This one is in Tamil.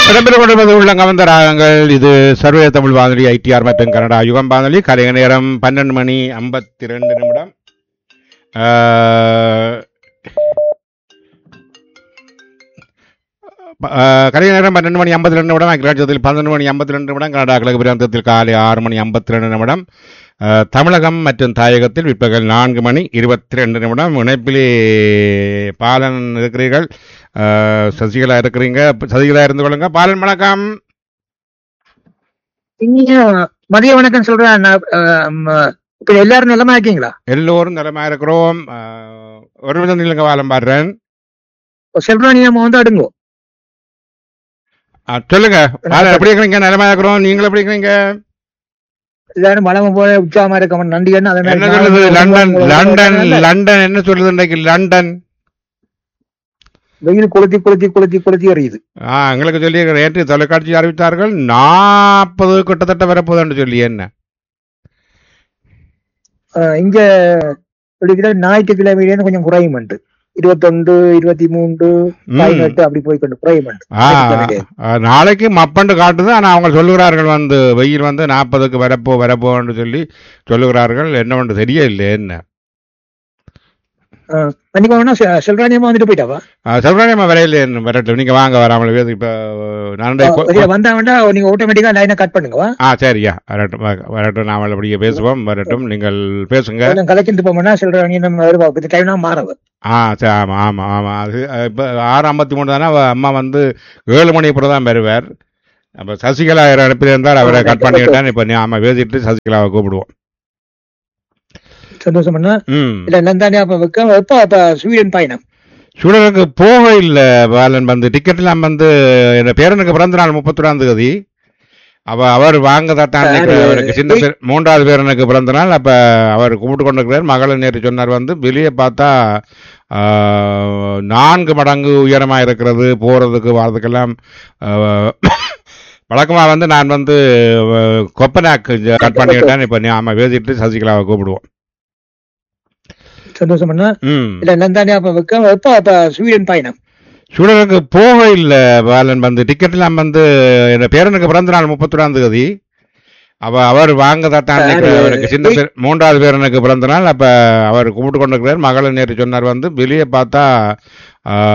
இடம்பெற்றுக் கொண்டிருப்பது உள்ள கவர்ந்த ராகங்கள் இது சர்வே தமிழ் வானொலி ஐடிஆர் மற்றும் கனடா யுகம் வானொலி கரைய நேரம் பன்னெண்டு மணி ஐம்பத்தி ரெண்டு நிமிடம் ஆஹ், ப- ஆஹ், கரைய நேரம் பன்னெண்டு மணி ஐம்பத்தி ரெண்டு நிமிடம் அகிலாட்சத்தில் பன்னெண்டு மணி ஐம்பத்தி ரெண்டு நிமிடம் கனடா கிழக்கு பிராந்தத்தில் காலை ஆறு மணி ஐம்பத்தி ரெண்டு நிமிடம் ஆஹ், தமிழகம் மற்றும் தாயகத்தில் பிற்பகல் நான்கு மணி இருபத்தி ரெண்டு நிமிடம் இணைப்பிலே பாலன் இருக்கிறீர்கள் ஆஹ், சசிகலா இருக்கிறீங்க சசிகலா இருந்து கொள்ளுங்க பாலன் வணக்கம் இங்க மதிய வணக்கம் சொல்றேன் நான், ஆம், இப்ப எல்லாரும் நிலமா இருக்கீங்களா எல்லோரும் நலமா இருக்கிறோம் ஆஹ், ஒரு விதம் இல்லைங்க வாலம் பாடுறேன் செல்வராணி நம்ம வந்து அடுங்கோ ஆஹ், சொல்லுங்க பாலன் எப்படி இருக்கிறீங்க நலமா இருக்கிறோம் நீங்களும் எப்படி இருக்கிறீங்க எல்லாரும் மலம போல உற்சாகமா இருக்கவன் நன்றி என்ன அதே மாதிரி என்ன சொல்லுது நானும் லண்டன் உங்களை லண்டன் நல்ல லண்டன் என்ன சொல்லுது இன்றைக்கு லண்டன் வெயில் கொளுத்தி கொளுத்தி கொளுத்தி கொளுத்தி எறியுது ஆ எங்களுக்கு சொல்லி நேற்று தொலைக்காட்சி அறிவித்தார்கள் நாற்பது கிட்டத்தட்ட வரப்போகுதுன்னு சொல்லி என்ன ஆஹ் இங்க சொல்லிக்கிட்ட ஞாயிற்றுக்கிழமையிலேருந்து கொஞ்சம் குறையும் இருபத்தொன்று இருபத்தி மூன்று ம். பதினெட்டு அப்படி போய்க்கொண்டு குறையும் ஆ, ஆ, நாளைக்கு மப்பண்டு காட்டுது ஆனா அவங்க சொல்லுகிறார்கள் வந்து வெயில் வந்து நாற்பதுக்கு வரப்போ வரப்போன்னு சொல்லி சொல்லுகிறார்கள் என்ன பண்ண தெரியல என்ன பண்ணிக்கோங்கன்னா செல்வராணி அம்மா வந்துட்டு போயிட்டாவா சொல்றாங்க வரையில என்ன வரட்டும் நீங்க வாங்க வராமல் வேறு இப்ப நான் வெளியில வந்தா வேண்டா நீங்க ஆட்டோமேட்டிக்கா லைனை கட் பண்ணுங்கவா ஆ சரியா வரட்டும் வ- வரட்டும் நாம் அப்படியே பேசுவோம் வரட்டும் நீங்கள் பேசுங்க கொஞ்சம் கலைக்கிட்டு போமோன்னா செல்வராணி நம்ம வருவா இந்த டைம்னா மாறவு ஆ சரி ஆமாம் ஆமாம் ஆமாம் அது அஹ், இப்ப ஆறு ஐம்பத்தி மூணு தானே அவ அம்மா வந்து ஏழு மணி அப்புறம் தான் வருவார் அப்போ சசிகலா அனுப்பியிருந்தார் அவரை கட் பண்ணிவிட்டான் இப்போ நாம பேசிட்டு சசிகலாவை கூப்பிடுவோம் சந்தோஷம் பண்ணா ம் இல்ல நந்தானே அப்ப வைக்க எப்ப அப்ப ஸ்வீடன் பயணம் சுடருக்கு போக இல்லை பாலன் வந்து டிக்கெட்லாம் வந்து என் பேரனுக்கு பிறந்த நாள் முப்பத்தொராம் தேதி அவ அவர் வாங்க தான் சரி. அவருக்கு சின்ன பேர் மூன்றாவது பேரனுக்கு பிறந்த நாள் அப்ப அவர் கூப்பிட்டு கொண்டிருக்கிறார் மகளை நேற்று சொன்னார் வந்து வெளியே பார்த்தா ஆ, நான்கு மடங்கு உயரமா இருக்கிறது போறதுக்கு வர்றதுக்கெல்லாம் வழக்கமாக வந்து நான் வந்து கொப்பனாக்கு கட் பண்ணிவிட்டேன் இப்போ நாம பேசிட்டு சசிகலாவை கூப்பிடுவோம் சந்தோஷம் பண்ணா ம் இல்ல நந்தானே அப்ப வைக்க எப்ப அப்ப ஸ்வீடன் பயணம் சுடருக்கு போக இல்லை பாலன் வந்து டிக்கெட்லாம் வந்து என் பேரனுக்கு பிறந்த நாள் முப்பத்தொராம் தேதி அவ அவர் வாங்க தான் சரி. அவருக்கு சின்ன பேர் மூன்றாவது பேரனுக்கு பிறந்த நாள் அப்ப அவர் கூப்பிட்டு கொண்டிருக்கிறார் மகளை நேற்று சொன்னார் வந்து வெளியே பார்த்தா ஆ,